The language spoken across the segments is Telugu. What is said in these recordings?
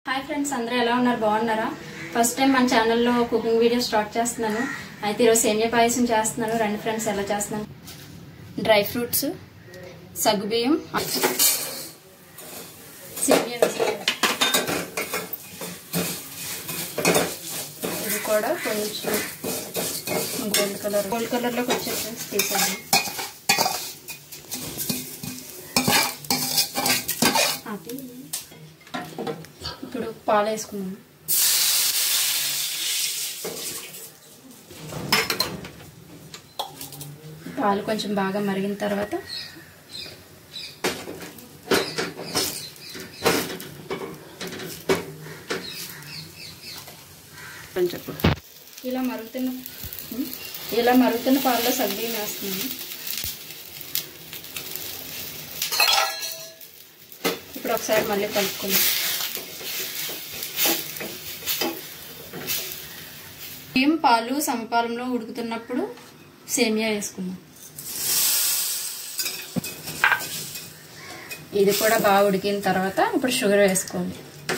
హాయ్ ఫ్రెండ్స్ అందరూ ఎలా ఉన్నారు బాగున్నారా ఫస్ట్ టైం మన ఛానల్లో కుకింగ్ వీడియో స్టార్ట్ చేస్తున్నాను అయితే ఈరోజు సేమియా పాయసం చేస్తున్నాను రండి ఫ్రెండ్స్ ఎలా చేస్తున్నాను డ్రై ఫ్రూట్స్ సగ్గుబియ్యం సేమియా వేసుకోవాలి. ఇది కూడా కొంచెం గోల్డ్ కలర్ గోల్డ్ కలర్లోకి వచ్చే ఫ్రెండ్స్ తీసాను అది ఇప్పుడు పాలు వేసుకున్నాం పాలు కొంచెం బాగా మరిగిన తర్వాత చెప్పు ఇలా మరుగుతున్న ఉమ్, ఇలా మరుగుతున్న పాలలో సగ్గుబియ్యం వేస్తున్నాను ఇప్పుడు ఒకసారి మళ్ళీ కలుపుకుందాం బియ్యం పాలు సమపాలంలో ఉడుకుతున్నప్పుడు సేమియా వేసుకుందాం ఇది కూడా బాగా ఉడికిన తర్వాత ఇప్పుడు షుగర్ వేసుకోవాలి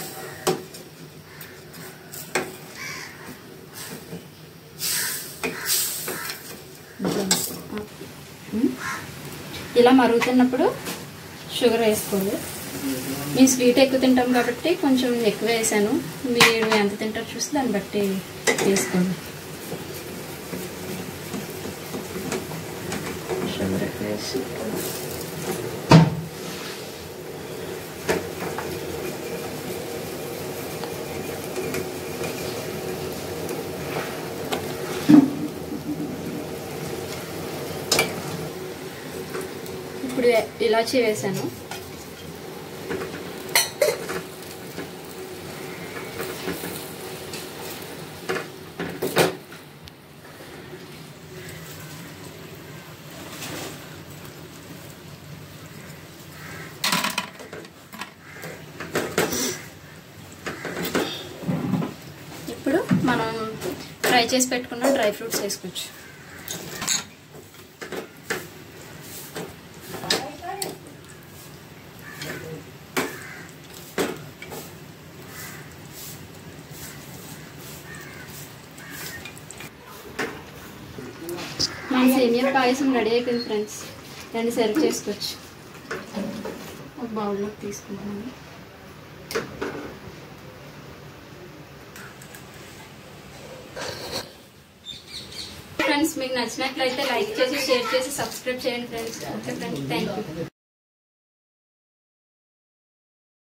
ఉమ్. ఇలా మరుగుతున్నప్పుడు షుగర్ వేసుకోవాలి మేము స్వీట్ ఎక్కువ తింటాం కాబట్టి కొంచెం ఎక్కువ వేసాను మీరు ఎంత తింటారో చూసి దాన్ని బట్టి వేసుకోండి షుగర్ ఎక్కువ వేసి ఇప్పుడు ఇలాచీ వేసాను ఇప్పుడు మనం ఫ్రై చేసి పెట్టుకున్న డ్రై ఫ్రూట్స్ వేసుకోవచ్చు మన సేమియా పాయసం రెడీ అయిపోయింది ఫ్రెండ్స్ దాన్ని సర్వ్ చేసుకోవచ్చు ఒక బౌల్లోకి తీసుకుంటున్నాను ఫ్రెండ్స్ మీకు నచ్చినట్లయితే లైక్ చేసి షేర్ చేసి సబ్స్క్రైబ్ చేయండి friends okay friends thank you